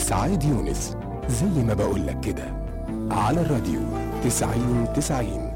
إسعاد يونس زي ما بقولك كده على الراديو تسعين تسعين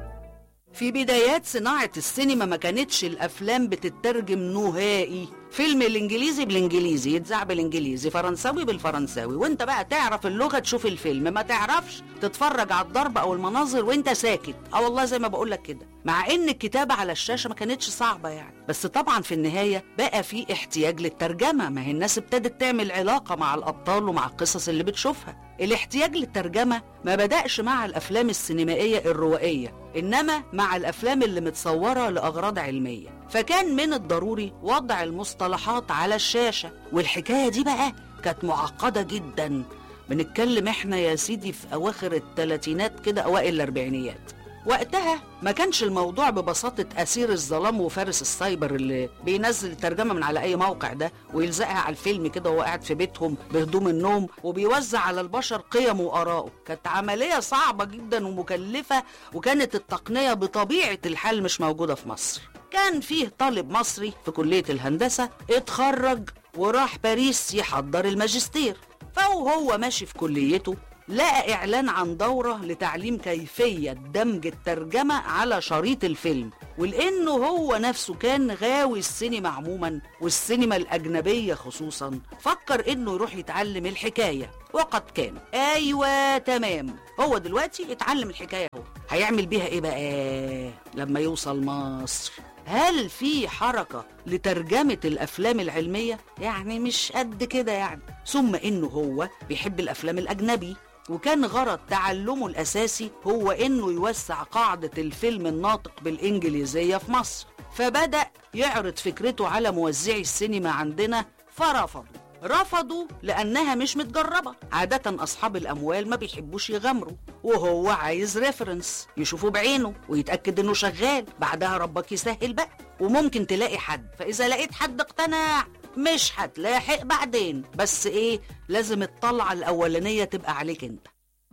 في بدايات صناعة السينما ما كانتش الأفلام بتترجم نهائي فيلم الإنجليزي بالإنجليزي يتذاع بالإنجليزي فرنساوي بالفرنساوي وانت بقى تعرف اللغة تشوف الفيلم ما تعرفش تتفرج على الضرب أو المناظر وانت ساكت اه والله زي ما بقولك كده مع ان الكتابة على الشاشة ما كانتش صعبة يعني بس طبعا في النهاية بقى في احتياج للترجمة ما هي الناس ابتدت تعمل علاقة مع الأبطال ومع القصص اللي بتشوفها الاحتياج للترجمة ما بدأش مع الأفلام السينمائية الروائية إنما مع الأفلام اللي متصورة لأغراض علمية فكان من الضروري وضع المصطلحات على الشاشة والحكاية دي بقى كانت معقدة جدا بنتكلم احنا يا سيدي في أواخر الثلاثينات كده أوائل الأربعينيات وقتها ما كانش الموضوع ببساطة أسير الظلام وفارس السايبر اللي بينزل الترجمة من على أي موقع ده ويلزقها على الفيلم كده وهو قاعد في بيتهم بهدوم النوم وبيوزع على البشر قيمه وآراءه كانت عملية صعبة جدا ومكلفة وكانت التقنية بطبيعة الحال مش موجودة في مصر كان فيه طالب مصري في كلية الهندسة اتخرج وراح باريس يحضر الماجستير فهو ماشي في كليته لقى إعلان عن دورة لتعليم كيفية دمج الترجمة على شريط الفيلم ولأنه هو نفسه كان غاوي السينما عموما والسينما الأجنبية خصوصا فكر إنه يروح يتعلم الحكاية وقد كان أيوة تمام هو دلوقتي يتعلم الحكاية هو هيعمل بيها إيه بقى لما يوصل مصر هل في حركة لترجمة الأفلام العلمية؟ يعني مش قد كده يعني ثم إنه هو بيحب الأفلام الأجنبي وكان غرض تعلمه الأساسي هو إنه يوسع قاعدة الفيلم الناطق بالإنجليزية في مصر فبدأ يعرض فكرته على موزعي السينما عندنا فرفضوا رفضوا لأنها مش متجربة عادة أصحاب الأموال ما بيحبوش يغامروا وهو عايز ريفرنس يشوفه بعينه ويتأكد إنه شغال بعدها ربك يسهل بقى وممكن تلاقي حد فإذا لقيت حد اقتنع مش هتلاحق بعدين بس إيه لازم الطلعة الأولانية تبقى عليك أنت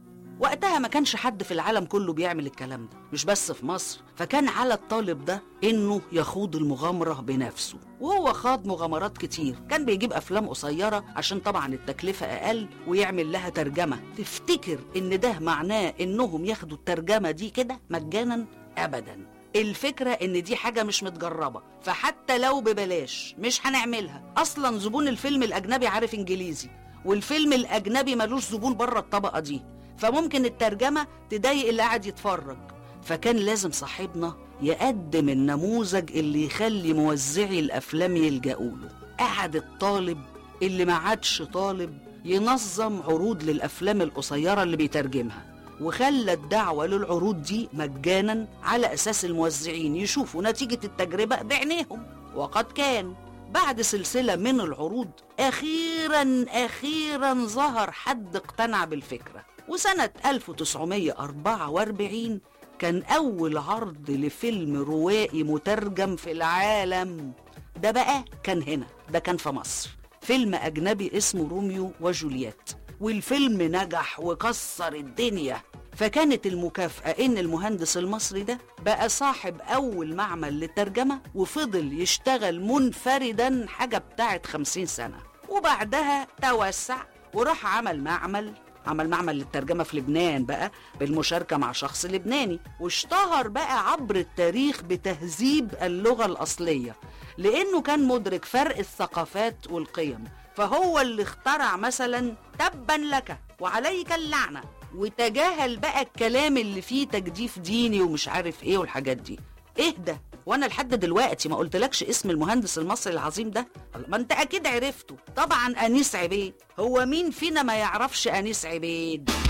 وقتها ما كانش حد في العالم كله بيعمل الكلام ده مش بس في مصر فكان على الطالب ده انه يخوض المغامرة بنفسه وهو خاض مغامرات كتير كان بيجيب افلام قصيرة عشان طبعا التكلفة اقل ويعمل لها ترجمة تفتكر ان ده معناه انهم ياخدوا الترجمة دي كده مجانا ابدا الفكرة ان دي حاجة مش متجربة فحتى لو ببلاش مش هنعملها اصلا زبون الفيلم الاجنبي عارف انجليزي والفيلم الاجنبي ملوش زبون بره الطبقة دي فممكن الترجمة تضايق اللي قاعد يتفرج فكان لازم صاحبنا يقدم النموذج اللي يخلي موزعي الأفلام يلجأوا له قعد الطالب اللي ما عادش طالب ينظم عروض للأفلام القصيرة اللي بيترجمها وخلى الدعوة للعروض دي مجانا على أساس الموزعين يشوفوا نتيجة التجربة بعينيهم وقد كان بعد سلسلة من العروض أخيرا أخيرا ظهر حد اقتنع بالفكرة وسنة 1944 كان أول عرض لفيلم روائي مترجم في العالم ده بقى كان هنا ده كان في مصر فيلم أجنبي اسمه روميو وجولييت والفيلم نجح وكسر الدنيا فكانت المكافأة إن المهندس المصري ده بقى صاحب أول معمل للترجمة وفضل يشتغل منفردا حاجة بتاعت خمسين سنة وبعدها توسع وراح عمل معمل عمل معمل للترجمة في لبنان بقى بالمشاركة مع شخص لبناني واشتهر بقى عبر التاريخ بتهذيب اللغة الأصلية لأنه كان مدرك فرق الثقافات والقيم فهو اللي اخترع مثلا تبا لك وعليك اللعنة وتجاهل بقى الكلام اللي فيه تجديف ديني ومش عارف ايه والحاجات دي ايه ده وانا لحد دلوقتي ما قلتلكش اسم المهندس المصري العظيم ده ما انت اكيد عرفته طبعا انيس عبيد هو مين فينا ما يعرفش انيس عبيد